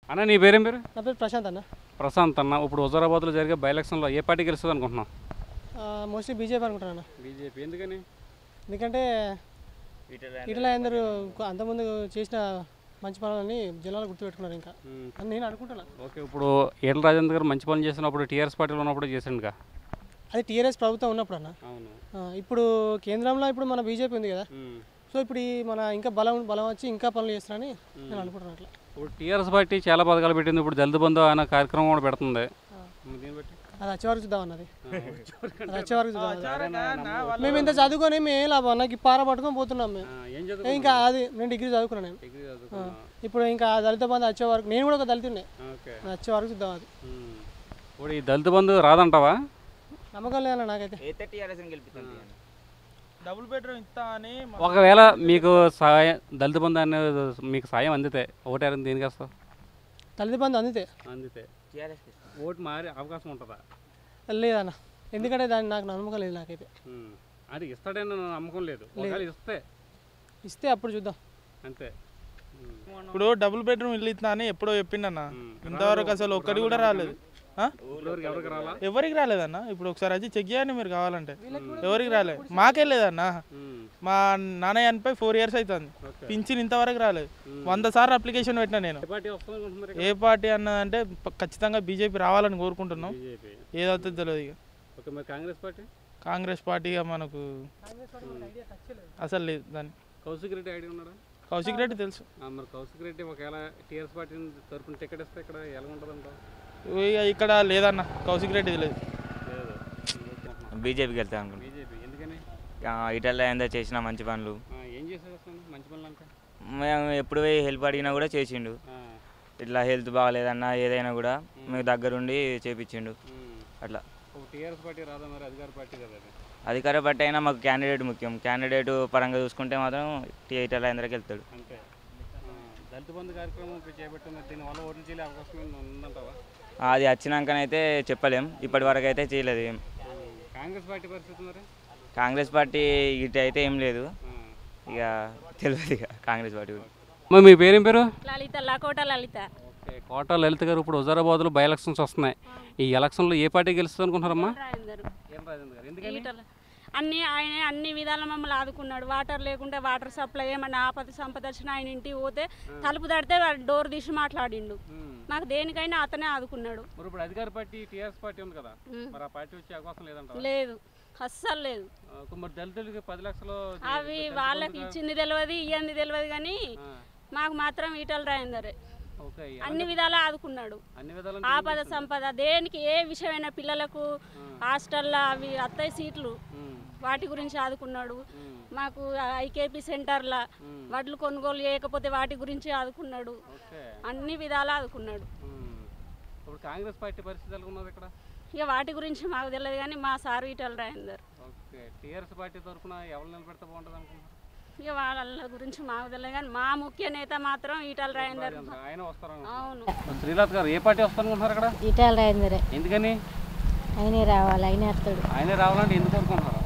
అన్న నీ పేరేం పేరు నా పేరు ప్రశాంత్ అన్న ప్రశాంత్ అన్న ఇప్పుడు హుజరాబాద్లో జరిగే బై ఎలక్షన్లో ఏ పార్టీ గెలుస్తుంది అనుకుంటున్నాం మోస్ట్లీ బీజేపీ అనుకుంటాను అన్న బీజేపీ ఎందుకని ఎందుకంటే ఇట్లా అందరూ అంతకుముందు చేసిన మంచి పనులని జనాలు గుర్తుపెట్టుకున్నారు ఇంకా మ్మ్. అని నేను అనుకుంటున్నా ఓకే ఇప్పుడు ఈటల రాజేంద్ర గారు మంచి పనులు చేసినప్పుడు టీఆర్ఎస్ పార్టీలో ఉన్నప్పుడు చేసిండుగా అది టీఆర్ఎస్ ప్రభుత్వం ఉన్నప్పుడు అన్న అవును ఆ, ఇప్పుడు కేంద్రంలో ఇప్పుడు మన బీజేపీ ఉంది కదా సో ఇప్పుడు ఈ మన ఇంకా బలం బలం వచ్చి ఇంకా పనులు చేస్తారని నేను అనుకుంటున్నాను అట్లా ఇప్పుడు టీఆర్ఎస్ పార్టీ చాలా పథకాలు పెట్టింది ఇప్పుడు దళిత బంధు అనే కార్యక్రమం కూడా పెడుతుంది దీన్ని బట్టి అది వచ్చే వరకు చూద్దాం అన్నది అది వచ్చే వరకు చూద్దాం అన్నది. మేము ఇంత చదువుకొని మేము ఏం లాభం నాకు పార పట్టుకొని పోతున్నాం మేము ఆ, ఏం ఏ, చదువు ఇంకా అది నేను డిగ్రీ చదువుకున్నాను నేను డిగ్రీ ఆ, చదువుకున్నా ఇప్పుడు ఇంకా ఆ దళిత బంధు వచ్చే వరకు నేను కూడా ఒక దళితుండే ఓకే అది వచ్చే వరకు చూద్దాం అది ఉమ్. ఇప్పుడు ఈ దళిత బంధు రాదంటావా నమ్మకం లేదన్న నాకైతే అయితే టీఆర్ఎస్ గెలిపిస్తాను డబుల్ బెడ్రూమ్ ఇస్తా అని మా- ఒకవేళ మీకు సాయం దళిత బంధు అనేది మీకు సాయం అందితే ఓటారని దేనికి వస్తావు దళిత బంధు అందితే అందితే టీఆర్ఎస్ ఓటు మారే అవకాశం ఉంటుందా లేదన్న ఎందుకంటే దాన్ని నాకు నమ్మకం లేదు నాకైతే ఉమ్. అది ఇస్తాడని నాకు నమ్మకం లేదు ఒకవేళ ఇస్తే ఇస్తే అప్పుడు చూద్దాం అంతే ఉమ్. ఇప్పుడు డబుల్ బెడ్రూమ్ ఇల్లు ఇస్తా అని ఎప్పుడో చెప్పిండన్న ఉమ్. ఇంతవరకు అసలు ఒక్కటి కూడా రాలేదు ఆ? ఊళ్ళోకి ఎవరికి రాలా ఎవరికి రాలేదన్న ఇప్పుడు ఒకసారి వచ్చి చెక్ చేయండి మీరు కావాలంటే ఎవరికి రాలేదు మాకే లేదన్న ఉమ్. మా నాన్నయ్య అనిపై ఫోర్ ఇయర్స్ అవుతుంది ఓకే. పింఛన్ ఇంతవరకు రాలేదు వంద సార్లు అప్లికేషన్ పెట్టినా నేను ఏ పార్టీ వస్తుంది అనుకుంటున్నారు ఏ పార్టీ అన్నదంటే ప- ఖచ్చితంగా బీజేపీ రావాలని కోరుకుంటున్నాం బీజేపీ ఏదవుతుందో తెలియదు ఇక ఓకే మరి కాంగ్రెస్ పార్టీ కాంగ్రెస్ పార్టీగా మనకు అసలు లేదు దాన్ని కౌశిక్ రెడ్డి ఐడి ఉన్నాడా కౌశిక్ రెడ్డి తెలుసు ఆ, మరి కౌశిక్ రెడ్డి ఒకవేళ టీఆర్ఎస్ పార్టీ తరఫున టికెట్ ఇస్తే ఇక్కడ ఎలా ఉంటుంది అంటావు ఇక ఇక్కడ లేదన్న కౌశిక్ రెడ్డి లేదు లేదు బీజేపీకి వెళ్తా అనుకుంటున్నాను బీజేపీ ఎందుకని ఇటల్లో ఏందో చేసిన మంచి పనులు ఆ, ఏం చేసేది అసలు మంచి పనులు అంటే మేము ఎప్పుడు పోయి హెల్ప్ అడిగినా కూడా చేసిండు ఆ, ఇట్లా హెల్త్ బాగాలేదన్నా ఏదైనా కూడా మీకు దగ్గరుండి చేపించిండు ఉమ్. అట్లా ఒక టీఆర్ఎస్ పార్టీ రాదా మరి అధికార పార్టీ కదా అది అధికార పార్టీ అయినా మాకు క్యాండిడేట్ ముఖ్యం క్యాండిడేట్ పరంగా చూసుకుంటే మాత్రం టీఐటీఆర్ అందరికి వెళ్తాడు అంతే ఆ, దళిత బంధు కార్యక్రమం చేపట్టిన దీనివల్ల ఓట్లు చేయలే అవకాశం ఏమైనా ఉందంటావా అది వచ్చినాకనైతే చెప్పలేం ఇప్పటి వరకు అయితే చేయలేదు ఏం ఉమ్. కాంగ్రెస్ పార్టీ పరిస్థితి మరి కాంగ్రెస్ పార్టీ ఇటు అయితే ఏం లేదు ఆ. ఇక తెలియదు ఇక కాంగ్రెస్ పార్టీ గురించి. మరి మీ పేరేం పేరు లలిత లకోట లలిత ఓకే కోట లలిత గారు ఇప్పుడు హుజారాబాద్లో బై ఎలక్షన్స్ వస్తున్నాయి ఈ ఎలక్షన్లో ఏ పార్టీ గెలుస్తుంది అనుకుంటున్నారమ్మా రాజేందర్ ఏం రాజేంద్ర గారు ఎందుకని ఈటల అన్ని ఆయన అన్ని విధాల మమ్మల్ని ఆదుకున్నాడు వాటర్ లేకుంటే వాటర్ సప్లై ఏమన్నా ఆపద సంపద వచ్చిన ఆయన ఇంటికి పోతే తలుపు తడితే వాడు డోర్ తీసి మాట్లాడిండు ఉమ్. మాకు దేనికైనా అతనే ఆదుకున్నాడు మరి ఇప్పుడు అధికార పార్టీ టీఆర్ఎస్ పార్టీ ఉంది కదా ఉమ్. మరి ఆ పార్టీ వచ్చే అవకాశం లేదంట లేదు అస్సలు లేదు మరి దళితులకి పది లక్షలు అవి వాళ్ళకి ఇచ్చింది తెలియదు ఇయ్యంది తెలియదు కానీ ఆ, మాకు మాత్రం ఈటల రాయందరే ఓకే అన్ని విధాలా ఆదుకున్నాడు అన్ని విధాలు ఆపద సంపద దేనికి ఏ విషయమైన పిల్లలకు హాస్టల్లో అవి అత్తయ్య సీట్లు వాటి గురించి ఆదుకున్నాడు మాకు ఐకేపీ సెంటర్ల వడ్లు కొనుగోలు చేయకపోతే వాటి గురించి ఆదుకున్నాడు ఓకే అన్ని విధాలా ఆదుకున్నాడు ఉమ్. ఇప్పుడు కాంగ్రెస్ పార్టీ పరిస్థితి ఎలా ఉన్నది ఇక్కడ ఇక వాటి గురించి మాకు తెలియదు కానీ మా sir Etela Rajender okay T R S party తరఫున ఎవరు నిలబెడితే బాగుంటుంది అనుకుంటున్నారు ఇక వాళ్ళ గురించి మాకు తెలియదు కానీ మా ముఖ్య నేత మాత్రం ఈటల రాయందర్ ఆయన వస్తారు అవును శ్రీనాథ్ గారు ఏ పార్టీ వస్తారు అనుకుంటున్నారు ఇక్కడ ఇటాల రాయిందరే ఎందుకని ఆయనే రావాలి ఆయనే వస్తాడు ఆయనే రావాలంటే ఎందుకు అనుకుంటున్నారు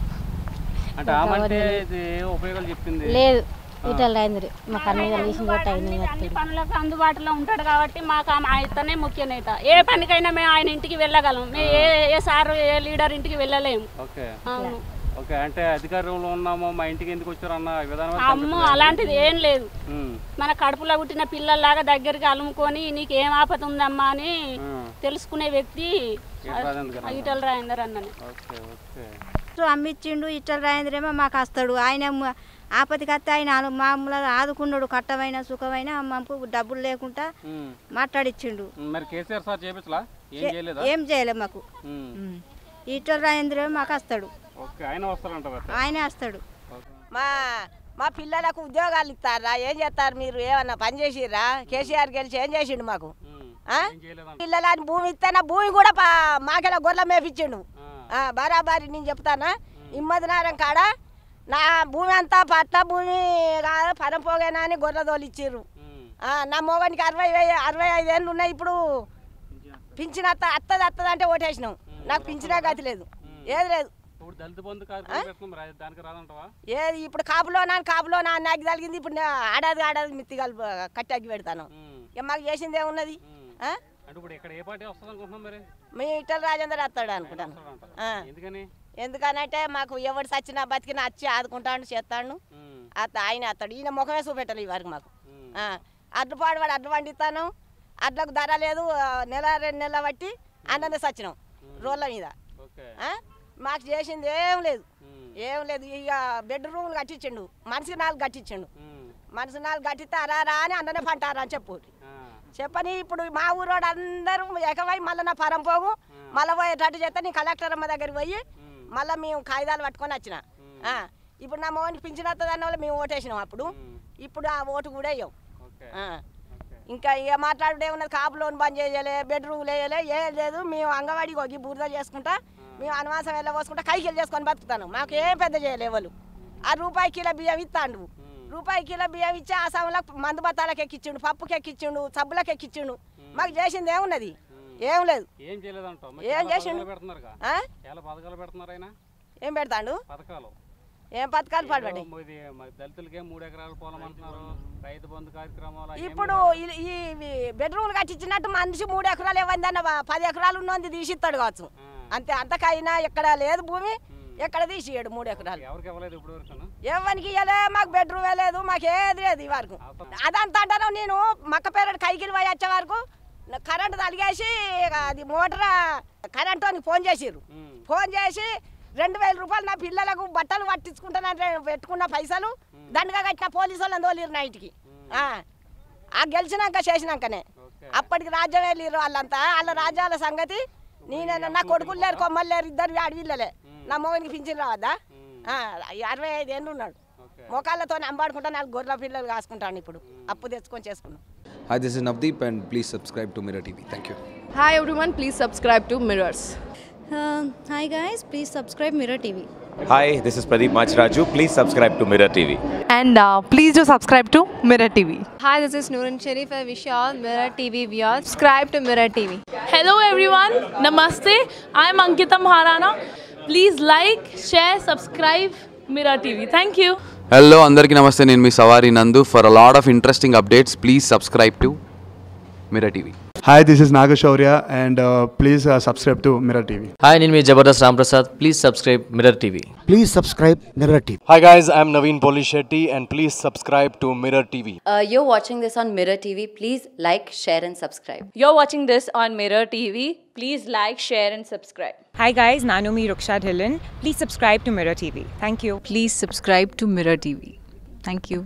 అంటే ఆమె అంటే ఇది ఏ ఉపయోగాలు చెప్పింది లేదు ఇటాల రాయిందరే మాకు అన్ని కలిసి కూడా ఆయనే అన్ని వస్తాడు పనులకు అందుబాటులో ఉంటాడు కాబట్టి మాకు ఆమె ఆయనతోనే ముఖ్య నేత ఏ పనికైనా మేము ఆయన ఇంటికి వెళ్ళగలం మేము ఏ ఏ సార్ ఏ లీడర్ ఇంటికి వెళ్ళలేము ఓకే అవును ఓకే అంటే అధికారంలో ఉన్నాము మా ఇంటికి ఎందుకు వచ్చారు అన్న విధానం అమ్మో అలాంటిది ఏం లేదు ఉమ్, మన కడుపులో పుట్టిన పిల్లల్లాగా దగ్గరికి అలుముకొని నీకు ఏం ఆపద ఉందమ్మా అని ఉమ్. తెలుసుకునే వ్యక్తి ఈటల రాజేంద్ర గారు ఈటల రాజేందర్ అన్నని ఓకే ఓకే సో అమ్మిచ్చిండు ఇటల రాయిందరేమో మాకు వస్తాడు ఆయన మ- ఆపదికి వస్తే ఆయన ఆలు- మామూలుగా ఆదుకున్నాడు కట్టమైన సుఖమైన మాకు డబ్బులు లేకుండా ఉమ్. మాట్లాడిచ్చిండు మరి కేసీఆర్ సార్ చేపించలా ఏం చేయలేదా ఏం చేయలే మాకు ఉమ్. ఇటల రాయిందరేమో మాకు వస్తాడు ఓకే ఆయన వస్తారంట మరి. ఆయనే వస్తాడు ఓకే. మా మా పిల్లలకు ఉద్యోగాలు ఇస్తారా ఏం చేస్తారు మీరు ఏమన్నా పని చేసిర్రా కేసీఆర్ గెలిచి ఏం చేసిండు మాకు ఉమ్. ఆ? ఏం చేయలేదంట పిల్లలని భూమి ఇస్తానా భూమి కూడా పా- మాకెలా గొర్రెల మేపిచ్చిండు ఆ. ఆ, బరాబరి నేను చెప్తానా ఇమ్మదినారం కాడ నా భూమి అంతా పట్ట భూమి కాదు పరం పోగేనా అని గొర్రె తోలిచ్చిర్రు ఉమ్. ఆ, నా మొగనికి అరవై వే- అరవై ఐదు ఏళ్ళు ఉన్నాయి ఇప్పుడు పింఛన్ అత్త అత్తది అత్తది అంటే ఓటేసినాం నాకు పింఛనే గతి లేదు ఏది లేదు ఇప్పుడు దళిత బంధు కార్యక్రమం పెడుతున్నాం రా- దానికి రాదంటవా ఏది ఇప్పుడు కాపులో నా కాపులో నా నాకు తగిలింది ఇప్పుడు నా ఆడాది ఆడాది మిత్తి కలుపు కట్టాకి పెడతాను ఉమ్. ఇక మాకు చేసింది ఏమున్నది ఆ? అంటే ఇప్పుడు ఇక్కడ ఏ పార్టీ వస్తుంది అనుకుంటున్నాం మరి మీ ఇటల్ రాజేందర్ వస్తాడు అనుకుంటాను అంటారు. ఆ. ఎందుకని ఎందుకనంటే మాకు ఎవడు సచ్చినా బతికినా వచ్చి ఆదుకుంటాడు చేస్తాడు ఉమ్, అత్త ఆయన అత్తాడు ఈయన ముఖమే చూపెట్టాలి ఈ వరకు మాకు ఉమ్, ఆ, అడ్లు పాడువాడు అడ్లు పండిస్తాను అడ్లకు ధర లేదు ఆ, నెల రెండు నెలల బట్టి అన్నదే సచ్చినాం రోళ్ళ మీద ఓకే ఆ? మాకు చేసింది ఏం లేదు ఉమ్, ఏం లేదు ఇక బెడ్రూమ్లు కట్టించిండు మనిషికి నాలుగు కట్టించిండు ఉమ్, మనిషి నాలుగు కట్టిస్తే అరారా అని అన్ననే పంటారా అని చెప్పు ఆ, చెప్పని ఇప్పుడు మా ఊరోడు అందరూ ఏకమై మళ్ళీ నా పరం పోగు మళ్ళీ పోయేటట్టు చేస్తే నీ కలెక్టర్ అమ్మ దగ్గరికి పోయి ఉమ్, మళ్ళీ మేము కాగితాలు పట్టుకొని వచ్చిన ఆ, ఇప్పుడు నా మోహన్కి పింఛన్ వస్తుంది అన్న వాళ్ళు మేము ఓటేసినాం అప్పుడు ఉమ్, ఇప్పుడు ఆ ఓటు కూడా వేయం ఓకే ఆ. ఓకే ఇంకా ఇక మాట్లాడుడే ఉన్నది కాపు లోన్ బంద్ చేయలే బెడ్రూమ్లు వేయలే ఏం లేదు మేము అంగన్వాడికి పోయి బురద చేసుకుంటా మేము అనవాసం వెళ్ళబోసుకుంటా కైకిలు చేసుకొని బతుకుతాను మాకు ఏం పెద్ద చేయలే ఎవరు ఆ రూపాయి కిలో బియ్యం ఇస్తాండు రూపాయి కిలో బియ్యం ఇచ్చి ఆ సమయంలో మందు బత్తాలకు ఎక్కిచ్చిండు పప్పుకి ఎక్కిచ్చిండు సబ్బులకు ఎక్కిచ్చిండు మాకు చేసింది ఏమున్నది ఏం లేదు ఏం చేయలేదంటావు మరి ఏం చాలా చేసిండు? పథకాలు పెడుతున్నారుగా ఆ? చాలా పథకాలు పెడుతున్నారు ఆయన ఏం పెడతాండు పథకాలు ఏం పథకాలు పడబడి ఏదో ఇది మరి దళితులకే మూడు ఎకరాల పొలం అంటున్నారు రైతు బంధు కార్యక్రమాలు అవి ఏం ఇప్పుడు ఈ- ఈ ఇవి బెడ్రూమ్లు కట్టించినట్టు మనిషి మూడు ఎకరాలు ఇవ్వందన్న పది ఎకరాలు ఉన్నది తీసిస్తాడు కావచ్చు అంతే అంతకైనా ఎక్కడ లేదు భూమి ఎక్కడ తీసియాడు మూడు ఎకరాలు ఎవరికి ఇవ్వలేదు ఇప్పుడు వరకు ఎవరికి ఇవ్వలే మాకు బెడ్రూమ్ లేదు మాకు ఏది లేదు ఈ వరకు అదంతా అంటాను నేను మక్క పేరు కైకిలు పోయి వచ్చే వరకు నా కరెంటు తలిగేసి అది మోటార్ కరెంటు అని ఫోన్ చేసిర్రు ఫోన్ చేసి రెండు వేల రూపాయలు నా పిల్లలకు బట్టలు పట్టించుకుంటానంటే పెట్టుకున్న పైసలు దండగా కట్టిన పోలీసు వాళ్ళని తోలిరు నైట్కి ఆ. ఆ గెలిచినాక చేసినాకనే అప్పటికి రాజ్యం వెళ్ళిర్రు వాళ్ళంతా వాళ్ళ రాజ్యాల సంగతి నేను నా కొడుకులు లేరు కొమ్మలు లేరు ఇద్దరు అడవిల్లలే నా మోగనికి పింఛన్ రావద్దా ఆ, అరవై ఐదు ఏళ్ళు ఉన్నాడు మోకాళ్ళతో అంబాడుకుంటా నాలుగు గొర్రెల పిల్లలు కాసుకుంటాను ఇప్పుడు అప్పు తెచ్చుకొని చేసుకున్నాం Hi, this is Navdeep, and please subscribe to Mirror TV. Thank you. Hi everyone, please subscribe to Mirrors. Uh, hi guys, please subscribe Mirror TV. Hi, this is Pradeep Machraju. Please subscribe to Mirror TV. And uh, please do subscribe to Mirror TV. Hi, this is Noorun Sharif. I wish you all Mirror TV viewers subscribe to Mirror TV. Hello everyone, Namaste. I'm Ankita Maharana. Please like, share, subscribe Mirror TV. Thank you. Hello అందరికీ నమస్తే నేను మీ Savari Nandu for a lot of interesting updates please subscribe to Mirror TV Hi, this is Nagashaurya, and uh, please uh, subscribe to Mirror TV. Hi, నేను మీ Jabardasth Ramprasad please subscribe Mirror TV Please subscribe Mirror TV. Hi guys, I'm Naveen Polishetty and please subscribe to Mirror TV. Uh, you're watching this on Mirror TV. Please like, share, and subscribe. You're watching this on Mirror TV. Please like, share, and subscribe. Hi guys, Nanumi Ruksha Dhillon. Please subscribe to Mirror TV. Thank you. Please subscribe to Mirror TV. Thank you.